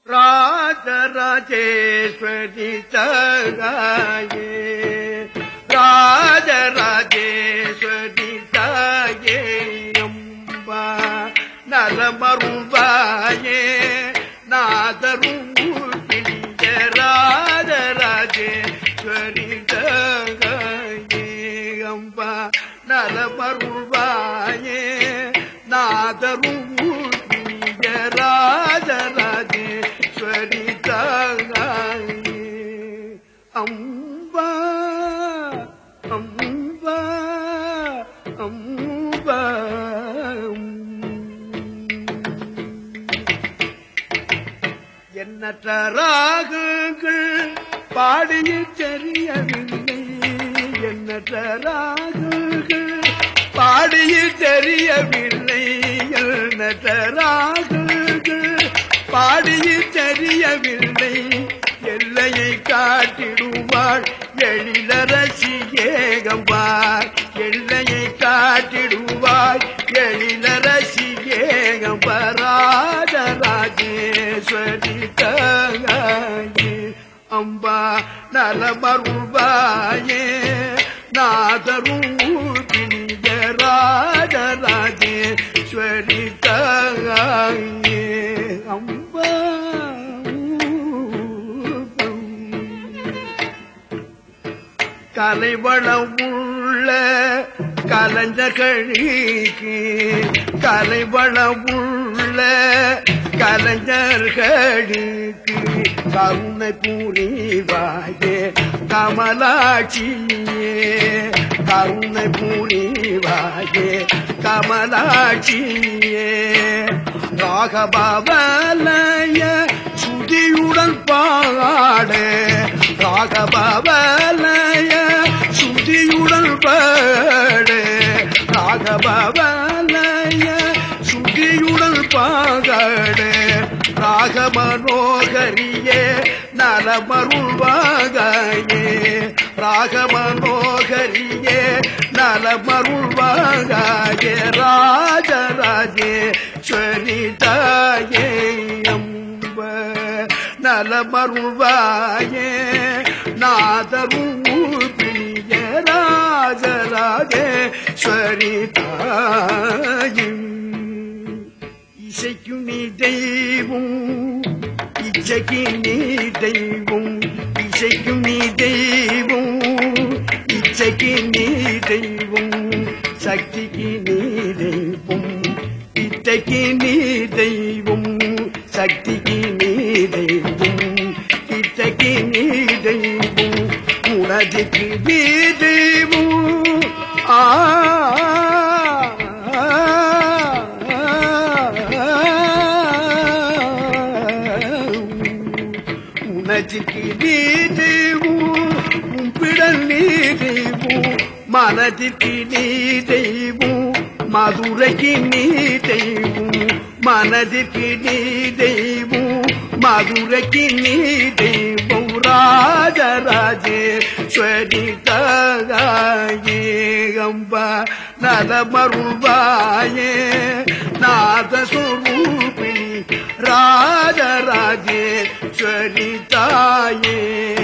ராஜராஜேஸ்வரி தாயே ராஜராஜேஸ்வரி தாயே அம்பா நலமருள்வாயே நாதரும் பிடிய ராஜராஜேஸ்வரி தாயே அம்பா நலமருள்வாயே நாதரும் பிடிய ராஜராஜேஸ்வரி தாயே அம்பா அம்பா அம்பா எண்ணற்ற ராகங்கள் பாடிய தெரியவில்லை எண்ணற்ற ராகங்கள் பாடிய தெரியவில்லை எண்ணற்ற ராகங்கள் பாடிய தெரியவில்லை எல்லையை காட்டிடுவாள் எழிலரசி ஏகம்பார் எல்லையை காட்டிடுவாய் எழிலரசி ஏகம்பராஜராஜேஸ்வரி தாயே அம்பா நலமருள்வாயே நாதரும் பிணிய ராஜராஜேஸ்வரி தாயே அம்பா கலைவளம் உள்ள கலைஞர்களுக்கு கலைவளம் உள்ள கலைஞர்களுக்கு கருணை புரிவாயே கமலாட்சியே கருணை புரிவாயே கமலாட்சியே ராகபாவலய சுதியுடன் பாடு ராகபாவலய சுதியுடன் பாடு ராகபாவலய சுதியுடன் பாகாடு ராகமனோகரியே நலமருள்வாகாயே ராகமனோகரியே நலமருள்வாகாயே ராஜராஜே ஸ்வரிதாயே அம்ப நலமருள்வாயே நாதரும் பிரிய ராஜராஜே ஸ்வரிதாயும் இசைக்கும் நீ தெய்வம் இச்சைக்கு நீ தெய்வம் இசைக்கும் நீ தெய்வம் இச்சைக்கு நீ தெய்வம் சக்திக்கு நீ தெய்வம் இத்தைக்கு நீ தெய்வம் சக்திக்கு நீ தெய்வம் இத்தைக்கு நீ தெய்வம் உனதுக்கு நீ தெய்வம் ஆ உனதுக்கு நீ தெய்வம் உம்பிடல் நீ தெய்வம் மனதிற்கு நீ தெய்வம் மதுரைக்கு நீ தெய்வம் மனதிற்கு நீ தெய்வம் மதுரைக்கு நீ தெய்வம் ராஜராஜேஸ்வரி தாயே அம்பா நலமருள்வாயே நாதஸ்வரூபிணி ராஜராஜேஸ்வரி தாயே